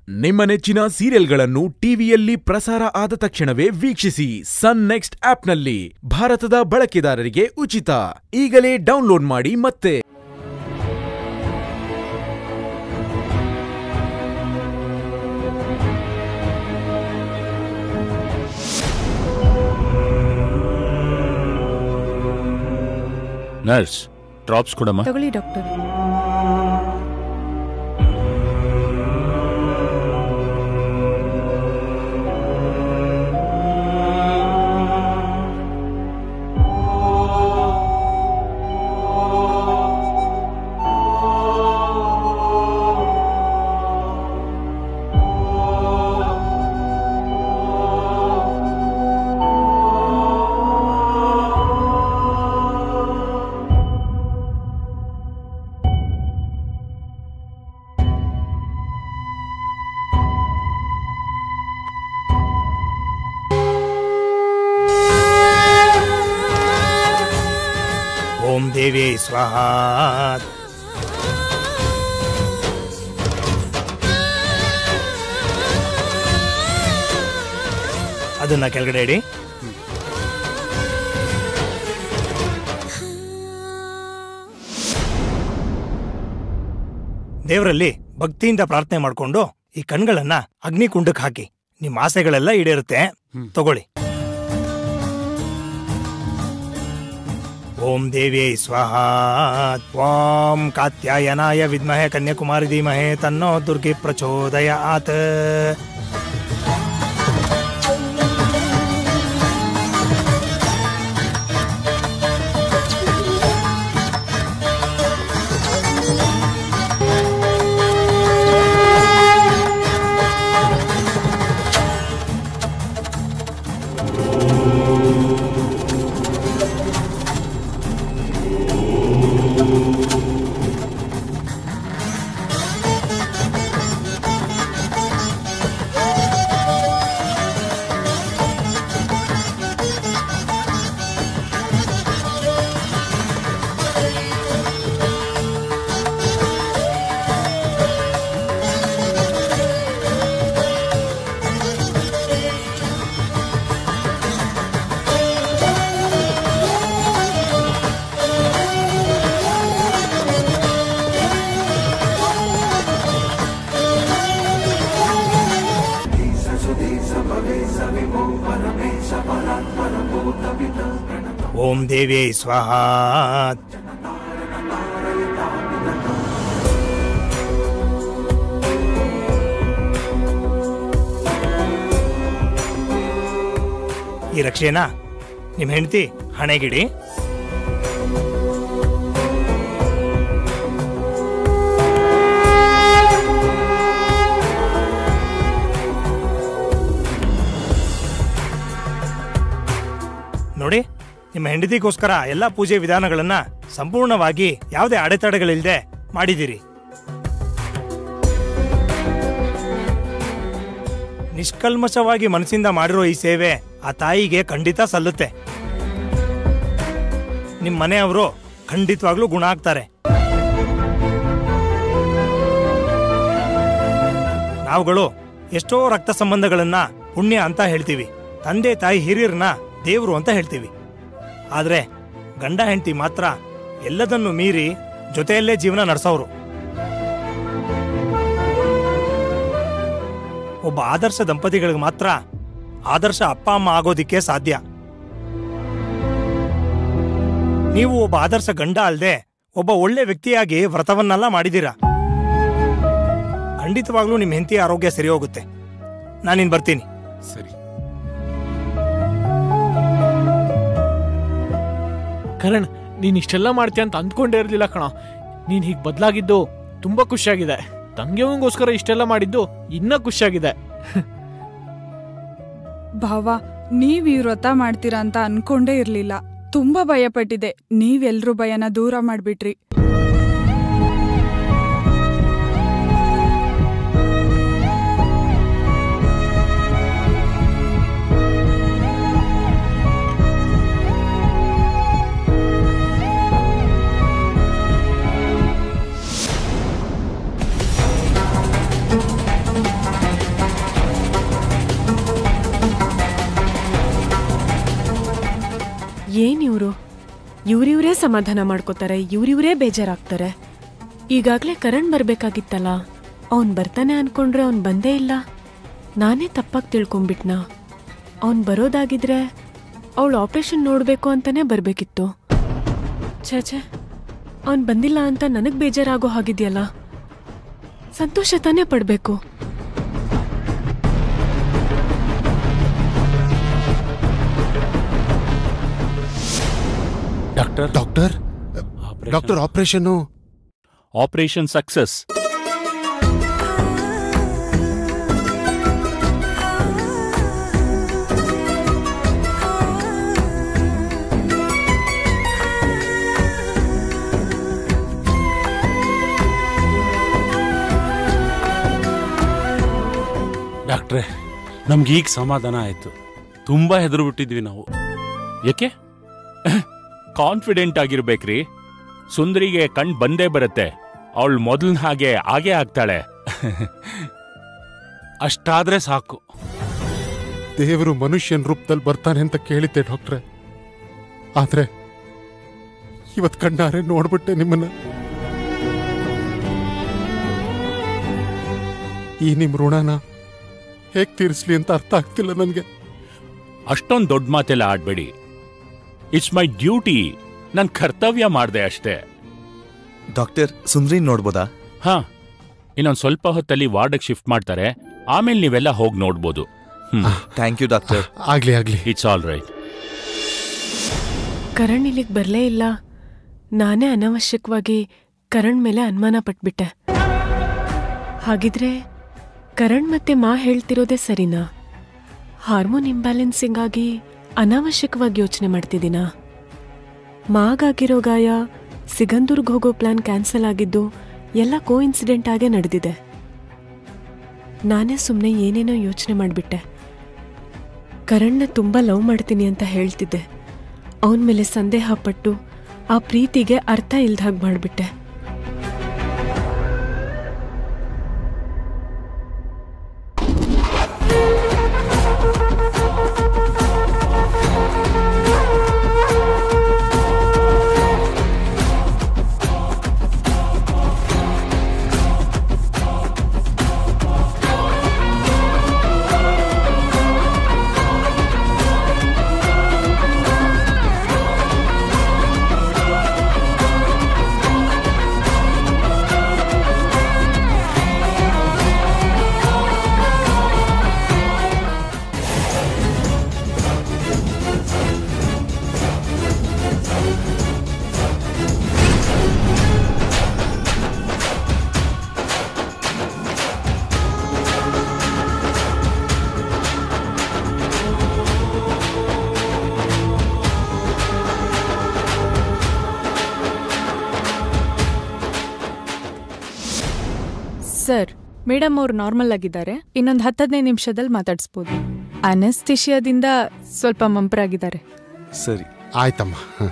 ನಿಮ್ಮ ನೆಚ್ಚಿನ ಸೀರಿಯಲ್ಗಳನ್ನು ಟಿವಿಯಲ್ಲಿ ಪ್ರಸಾರ ಆದ ತಕ್ಷಣವೇ ವೀಕ್ಷಿಸಿ ಸನ್ ನೆಕ್ಸ್ಟ್ ಆಪ್ನಲ್ಲಿ ಭಾರತದ ಬಳಕೆದಾರರಿಗೆ ಉಚಿತ ಈಗಲೇ ಡೌನ್ಲೋಡ್ ಮಾಡಿ ಮತ್ತೆ ನರ್ಸ್ ಡ್ರಾಪ್ಸ್ ಕೊಡಮ್ಮ ತಗೊಳ್ಳಿ ಡಾಕ್ಟರ್ ಓಂ ದೇವಿ ಸ್ವಾಹ ಅದನ್ನ ಕೆಳಗಡೆ ಇಡಿ ದೇವರಲ್ಲಿ ಭಕ್ತಿಯಿಂದ ಪ್ರಾರ್ಥನೆ ಮಾಡ್ಕೊಂಡು ಈ ಕಣ್ಗಳನ್ನ ಅಗ್ನಿಕುಂಡಕ್ಕೆ ಹಾಕಿ ನಿಮ್ಮ ಆಸೆಗಳೆಲ್ಲ ಈಡೇರುತ್ತೆ ತಗೊಳ್ಳಿ ಓಂ ದೇವ್ಯೈ ಸ್ವಾಹ ಓಂ ಕಾತ್ಯಾಯನಾಯ ವಿದ್ಮಹೆ ಕನ್ಯಾಕುಮಾರಿ ಧೀಮಹೆ ತನ್ನೋ ದುರ್ಗಿ ಪ್ರಚೋದಯಾತ್ ಓಂ ದೇವ್ಯೈ ಸ್ವಾಹ ಈ ರಕ್ಷೆನ ನಿಮ್ ಹೆಂಡತಿ ಹಣೆಗಿಡಿ ನೋಡಿ ನಿಮ್ಮ ಹೆಂಡತಿಗೋಸ್ಕರ ಎಲ್ಲಾ ಪೂಜೆ ವಿಧಾನಗಳನ್ನ ಸಂಪೂರ್ಣವಾಗಿ ಯಾವುದೇ ಅಡೆತಡೆಗಳಿಲ್ಲದೆ ಮಾಡಿದಿರಿ ನಿಷ್ಕಲ್ಮಶವಾಗಿ ಮನಸ್ಸಿಂದ ಮಾಡಿರೋ ಈ ಸೇವೆ ಆ ತಾಯಿಗೆ ಖಂಡಿತ ಸಲ್ಲುತ್ತೆ ನಿಮ್ಮ ಮನೆಯವರು ಖಂಡಿತವಾಗ್ಲೂ ಗುಣ ಆಗ್ತಾರೆ ನಾವುಗಳು ಎಷ್ಟೋ ರಕ್ತ ಸಂಬಂಧಗಳನ್ನ ಪುಣ್ಯ ಅಂತ ಹೇಳ್ತೀವಿ ತಂದೆ ತಾಯಿ ಹಿರಿಯರನ್ನ ದೇವ್ರು ಅಂತ ಹೇಳ್ತೀವಿ ಆದ್ರೆ ಗಂಡ ಹೆಂಡತಿ ಮಾತ್ರ ಎಲ್ಲದನ್ನು ಮೀರಿ ಜೊತೆಯಲ್ಲೇ ಜೀವನ ನಡೆಸೋರು ಒಬ್ಬ ಆದರ್ಶ ದಂಪತಿಗಳಿಗೆ ಮಾತ್ರ ಆದರ್ಶ ಅಪ್ಪ ಅಮ್ಮ ಆಗೋದಿಕ್ಕೆ ಸಾಧ್ಯ ನೀವು ಒಬ್ಬ ಆದರ್ಶ ಗಂಡ ಅಲ್ಲದೆ ಒಬ್ಬ ಒಳ್ಳೆ ವ್ಯಕ್ತಿಯಾಗಿ ವ್ರತವನ್ನೆಲ್ಲ ಮಾಡಿದ್ದೀರಾ ಖಂಡಿತವಾಗ್ಲೂ ನಿಮ್ಮ ಹೆಂಡತಿ ಆರೋಗ್ಯ ಸರಿ ಹೋಗುತ್ತೆ ನಾನಿನ್ ಬರ್ತೀನಿ ಸರಿ ಕರಣ್ ನೀನ್ ಇಷ್ಟೆಲ್ಲ ಮಾಡ್ತೀಯ ಅಂತ ಅಂದ್ಕೊಂಡೇ ಇರ್ಲಿಲ್ಲ ಕಣ ನೀನ್ ಹೀಗ್ ಬದ್ಲಾಗಿದ್ದು ತುಂಬಾ ಖುಷಿಯಾಗಿದೆ ತಂಗಿಯವಂಗೋಸ್ಕರ ಇಷ್ಟೆಲ್ಲ ಮಾಡಿದ್ದು ಇನ್ನ ಖುಷಿಯಾಗಿದೆ ಭಾವ ನೀವ್ ಈ ವ್ರತ ಮಾಡ್ತೀರಾ ಅಂತ ಅನ್ಕೊಂಡೇ ಇರ್ಲಿಲ್ಲ ತುಂಬಾ ಭಯಪಟ್ಟಿದೆ ನೀವೆಲ್ರೂ ಭಯನ ದೂರ ಮಾಡ್ಬಿಟ್ರಿ ಏನಿವ್ರು ಇವ್ರಿವ್ರೇ ಸಮಾಧಾನ ಮಾಡ್ಕೋತಾರೆ ಇವ್ರಿವ್ರೇ ಬೇಜಾರಾಗ್ತಾರೆ ಈಗಾಗ್ಲೇ ಕರಣ್ ಬರ್ಬೇಕಾಗಿತ್ತಲ್ಲ ಅವನ್ ಬರ್ತಾನೆ ಅನ್ಕೊಂಡ್ರೆ ಅವ್ನ್ ಬಂದೇ ಇಲ್ಲ ನಾನೇ ತಪ್ಪಾಗಿ ತಿಳ್ಕೊಂಬಿಟ್ನಾ ಅವ್ನ್ ಬರೋದಾಗಿದ್ರೆ ಅವಳು ಆಪರೇಷನ್ ನೋಡ್ಬೇಕು ಅಂತಾನೆ ಬರ್ಬೇಕಿತ್ತು ಛೇ ಛೇ ಅವ್ನ್ ಬಂದಿಲ್ಲ ಅಂತ ನನಗ್ ಬೇಜಾರಾಗೋ ಹಾಗಿದ್ಯಲ್ಲ ಸಂತೋಷ ತಾನೇ ಪಡ್ಬೇಕು doctor doctor doctor operation operation success ಡಾಕ್ಟ್ರೆ ನಮ್ಗೆ ಈಗ ಸಮಾಧಾನ ಆಯ್ತು ತುಂಬಾ ಹೆದರು ಬಿಟ್ಟಿದ್ವಿ ನಾವು ಯಾಕೆ ಕಾನ್ಫಿಡೆಂಟ್ ಆಗಿರ್ಬೇಕ್ರಿ ಸುಂದರಿಗೆ ಕಣ್ ಬಂದೇ ಬರುತ್ತೆ ಅವಳು ಮೊದಲಿನ ಹಾಗೆ ಆಗೇ ಆಗ್ತಾಳೆ ಅಷ್ಟಾದ್ರೆ ಸಾಕು ದೇವರು ಮನುಷ್ಯನ ರೂಪದಲ್ಲಿ ಬರ್ತಾನೆ ಅಂತ ಕೇಳಿದ್ದೆ ಡಾಕ್ಟ್ರೆ ಆದ್ರೆ ಇವತ್ ಕಣ್ಣಾರೆ ನೋಡ್ಬಿಟ್ಟೆ ನಿಮ್ಮನ್ನ ಈ ನಿಮ್ ಋಣನ ಹೇಗ್ ತೀರಿಸ್ಲಿ ಅಂತ ಅರ್ಥ ಆಗ್ತಿಲ್ಲ ನನ್ಗೆ ಅಷ್ಟೊಂದು ದೊಡ್ಡ ಮಾತೆಲ್ಲ ಆಡ್ಬೇಡಿ ಇಟ್ಸ್ ಮೈ ಡ್ಯೂಟಿ ನನ್ ಕರ್ತವ್ಯ ಮಾಡ್ದೆ ಅಷ್ಟೇ ಡಾಕ್ಟರ್ ಸುಂದ್ರಿ ನೋಡ್ಬೋದಾ ಹಾ ಇನ್ನೊಂದ್ ಸ್ವಲ್ಪ ಹೊತ್ತಲ್ಲಿ ವಾರ್ಡ್ಗೆ ಶಿಫ್ಟ್ ಮಾಡ್ತಾರೆ ಆಮೇಲೆ ನೀವೆಲ್ಲ ಹೋಗಿ ನೋಡ್ಬೋದು ಥ್ಯಾಂಕ್ ಯು ಡಾಕ್ಟರ್ ಆಗ್ಲಿ ಆಗ್ಲಿ ಇಟ್ಸ್ ಆಲ್ ರೈಟ್ ಕರಣ್ ಇಲ್ಲಿಗ್ ಬರ್ಲೇ ಇಲ್ಲ ನಾನೇ ಅನಾವಶ್ಯಕವಾಗಿ ಕರಣ್ ಮೇಲೆ ಅನುಮಾನ ಪಟ್ಬಿಟ್ಟೆ ಹಾಗಿದ್ರೆ ಕರಣ್ ಮತ್ತೆ ಮಾ ಹೇಳ್ತಿರೋದೇ ಸರಿನಾ ಹಾರ್ಮೋನ್ ಇಂಬ್ಯಾಲೆನ್ಸಿಂಗ್ ಆಗಿ ಅನಾವಶ್ಯಕವಾಗಿ ಯೋಚನೆ ಮಾಡ್ತಿದ್ದೀನಾ ಮಾಗಾಗಿರೋ ಗಾಯ ಸಿಗಂದೂರ್ಗ್ ಹೋಗೋ ಪ್ಲಾನ್ ಕ್ಯಾನ್ಸಲ್ ಆಗಿದ್ದು ಎಲ್ಲ ಕೋ ಇನ್ಸಿಡೆಂಟ್ ಆಗೇ ನಡೆದಿದೆ ನಾನೇ ಸುಮ್ಮನೆ ಏನೇನೋ ಯೋಚನೆ ಮಾಡಿಬಿಟ್ಟೆ ಕರಣ್ನ ತುಂಬ ಲವ್ ಮಾಡ್ತೀನಿ ಅಂತ ಹೇಳ್ತಿದ್ದೆ ಅವನ ಮೇಲೆ ಸಂದೇಹ ಪಟ್ಟು ಆ ಪ್ರೀತಿಗೆ ಅರ್ಥ ಇಲ್ದ ಹಾಗೆ ಮಾಡಿಬಿಟ್ಟೆ ಸರ್ ಮೇಡಮ್ ಅವ್ರು ನಾರ್ಮಲ್ ಆಗಿದ್ದಾರೆ ಇನ್ನೊಂದು ಹತ್ತದೈದು ನಿಮಿಷದಲ್ಲಿ ಮಾತಾಡಿಸ್ಬೋದು ಅನಸ್ತಿಷಿಯಾದಿಂದ ಸ್ವಲ್ಪ ಮಂಪ್ರಾಗಿದ್ದಾರೆ ಸರಿ ಆಯ್ತಮ್ಮ ಹ.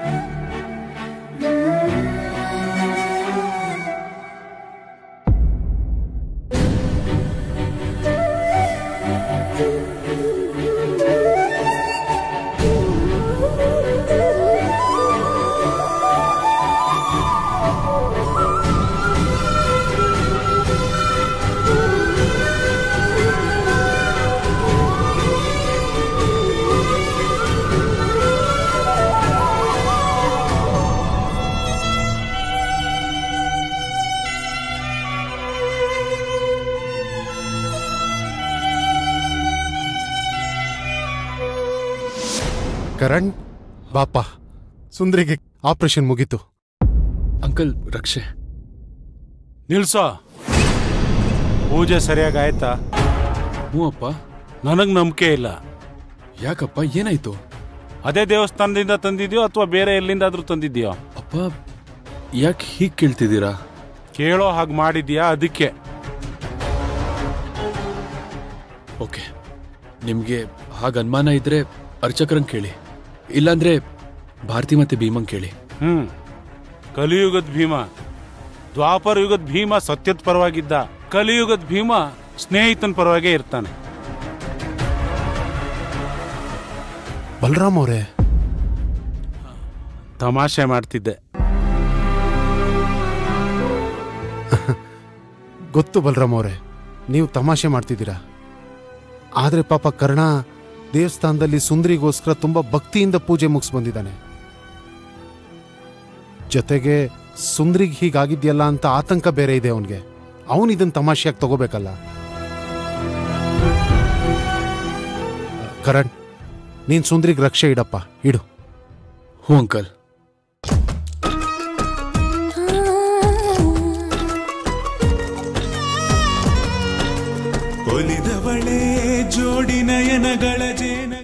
ಕರಣ್ ಬಾಪ ಸುಂದ್ರಿಗೆ ಆಪರೇಷನ್ ಮುಗೀತು ಅಂಕಲ್ ರಕ್ಷೆ ನಿಲ್ಸೋ ಪೂಜೆ ಸರಿಯಾಗಿ ಆಯ್ತಾ ಹ್ಞೂ ಅಪ್ಪ ನನಗ್ ನಂಬಿಕೆ ಇಲ್ಲ ಯಾಕಪ್ಪ ಏನಾಯ್ತು ಅದೇ ದೇವಸ್ಥಾನದಿಂದ ತಂದಿದ್ಯೋ ಅಥವಾ ಬೇರೆ ಎಲ್ಲಿಂದಾದ್ರೂ ತಂದಿದ್ಯೋ ಅಪ್ಪ ಯಾಕೆ ಹೀಗೆ ಕೇಳ್ತಿದ್ದೀರಾ ಕೇಳೋ ಹಾಗೆ ಮಾಡಿದ್ಯಾ ಅದಕ್ಕೆ ಓಕೆ ನಿಮಗೆ ಹಾಗೆ ಅನುಮಾನ ಇದ್ರೆ ಅರ್ಚಕರಂಗ್ ಕೇಳಿ ಇಲ್ಲಾಂದ್ರೆ ಭಾರತಿ ಮತ್ತೆ ಭೀಮಂಗ್ ಕೇಳಿ ಹ್ಮ್ ಕಲಿಯುಗದ ಭೀಮ ದ್ವಾಪರ ಯುಗದ ಭೀಮ ಸತ್ಯದ ಪರವಾಗಿದ್ದ ಕಲಿಯುಗದ ಭೀಮ ಸ್ನೇಹಿತನ ಪರವಾಗೇ ಇರ್ತಾನೆ ಬಲರಾಮ್ ಅವರೇ ತಮಾಷೆ ಮಾಡ್ತಿದ್ದೆ ಗೊತ್ತು ಬಲರಾಮ್ ಅವರೇ ನೀವು ತಮಾಷೆ ಮಾಡ್ತಿದ್ದೀರಾ ಆದರೆ ಪಾಪ ಕರ್ಣ ದೇವಸ್ಥಾನದಲ್ಲಿ ಸುಂದರಿಗೋಸ್ಕರ ತುಂಬ ಭಕ್ತಿಯಿಂದ ಪೂಜೆ ಮುಗಿಸ್ ಬಂದಿದ್ದಾನೆ ಜೊತೆಗೆ ಸುಂದ್ರಿಗೆ ಹೀಗಾಗಿದ್ಯಲ್ಲ ಅಂತ ಆತಂಕ ಬೇರೆ ಇದೆ ಅವನಿಗೆ ಅವನು ಇದನ್ನ ತಮಾಷೆಯಾಗಿ ತಗೋಬೇಕಲ್ಲ ಕರಣ್ ನೀನ್ ಸುಂದ್ರಿಗೆ ರಕ್ಷೆ ಇಡಪ್ಪ ಇಡು ಹ್ಞೂ ಅಂಕಲ್ ಒಲಿದವಳೇ ಜೋಡಿ ನಯನಗಳ ಜೇನ